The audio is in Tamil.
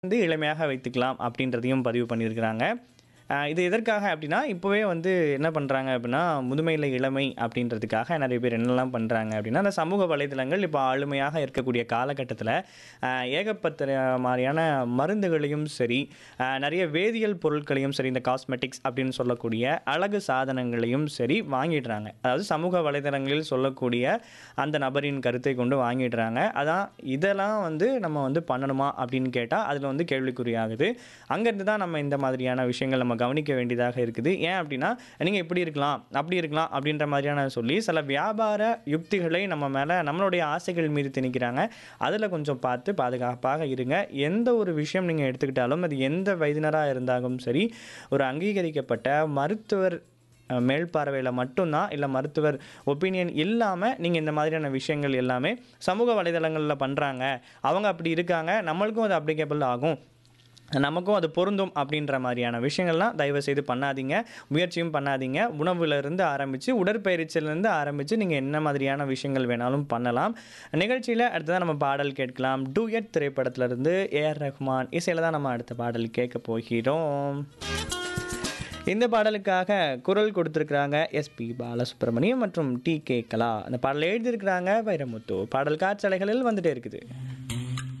வந்து இளமையாக வைத்துக்கலாம் அப்படின்றதையும் பதிவு பண்ணியிருக்கிறாங்க. அ இது எதற்காக அப்படின்னா, இப்போவே வந்து என்ன பண்றாங்க அப்படின்னா, முதுமையில இளமை அப்படின்றதுக்காக நெறைய பேர் என்னலாம் பண்றாங்க அப்படின்னா, அந்த சமூக வலைதளங்கள் இப்போ ஆளுமையாக இருக்கக்கூடிய காலகட்டத்தில, அ ஏகப்பட்ட மாரியான மருந்துகளையும் சரி, அ நெறைய வேதியியல் பொருட்களையும் சரி, இந்த காஸ்மெட்டிக்ஸ் அப்படின்னு சொல்லக்கூடிய அழகு சாதனங்களையும் சரி வாங்கிடுறாங்க. அதாவது சமூக வலைதளங்களில் சொல்லக்கூடிய அந்த நபரின் கருத்தை கொண்டு வாங்கிடுறாங்க. அதான் இதெல்லாம் வந்து நம்ம வந்து பண்ணணுமா அப்படின்னு கேட்டா, அதில வந்து கேள்விக்குறியாகுது. அங்கேருந்து தான் நம்ம இந்த மாதிரியான விஷயங்கள் நம்ம கவனிக்க வேண்டியதாக இருக்குது. ஏன் அப்படின்னா, நீங்க இப்படி இருக்கலாம், அப்படி இருக்கலாம் அப்படின்ற மாதிரியான சொல்லி சில வியாபார யுக்திகளை நம்ம மேல நம்மளுடைய ஆசைகள் மீது திணிக்கிறாங்க. அதில கொஞ்சம் பார்த்து பாதுகாப்பாக இருங்க. எந்த ஒரு விஷயம் நீங்க எடுத்துக்கிட்டாலும், அது எந்த வயதினரா இருந்தாலும் சரி, ஒரு அங்கீகரிக்கப்பட்ட மருத்துவர் அ மேல்பார்வையில மட்டும் தான், இல்ல மருத்துவர் ஒப்பீனியன் இல்லாம நீங்க இந்த மாதிரியான விஷயங்கள் எல்லாமே சமூக வலைதளங்கள்ல பண்றாங்க. அவங்க அப்படி இருக்காங்க. நம்மளுக்கும் அது அப்ளிகபிள் ஆகும். நமக்கும் அது பொருந்தும் அப்படின்ற மாரியான விஷயங்கள்லாம் தயவு செய்து பண்ணாதீங்க. முயற்சியும் பண்ணாதீங்க. உணவுலருந்து ஆரம்பிச்சு, உடற்பயிற்சியிலருந்து ஆரம்பிச்சு நீங்க என்ன மாதிரியான விஷயங்கள் வேணாலும் பண்ணலாம். நிகழ்ச்சியில அடுத்ததா நம்ம பாடல் கேட்கலாம். டூயட் திரைப்படத்திலிருந்து ஏ.ஆர். ரஹ்மான் இசையில தான் நம்ம அடுத்த பாடல் கேட்க போகிறோம். இந்த பாடலுக்காக குரல் கொடுத்திருக்கிறாங்க எஸ்.பி. பாலசுப்ரமணியம் மற்றும் டி.கே. கலா. அந்த பாடலை எழுதியிருக்கிறாங்க வைரமுத்து. பாடல் காற்றலைகளில் வந்துட்டே இருக்குது.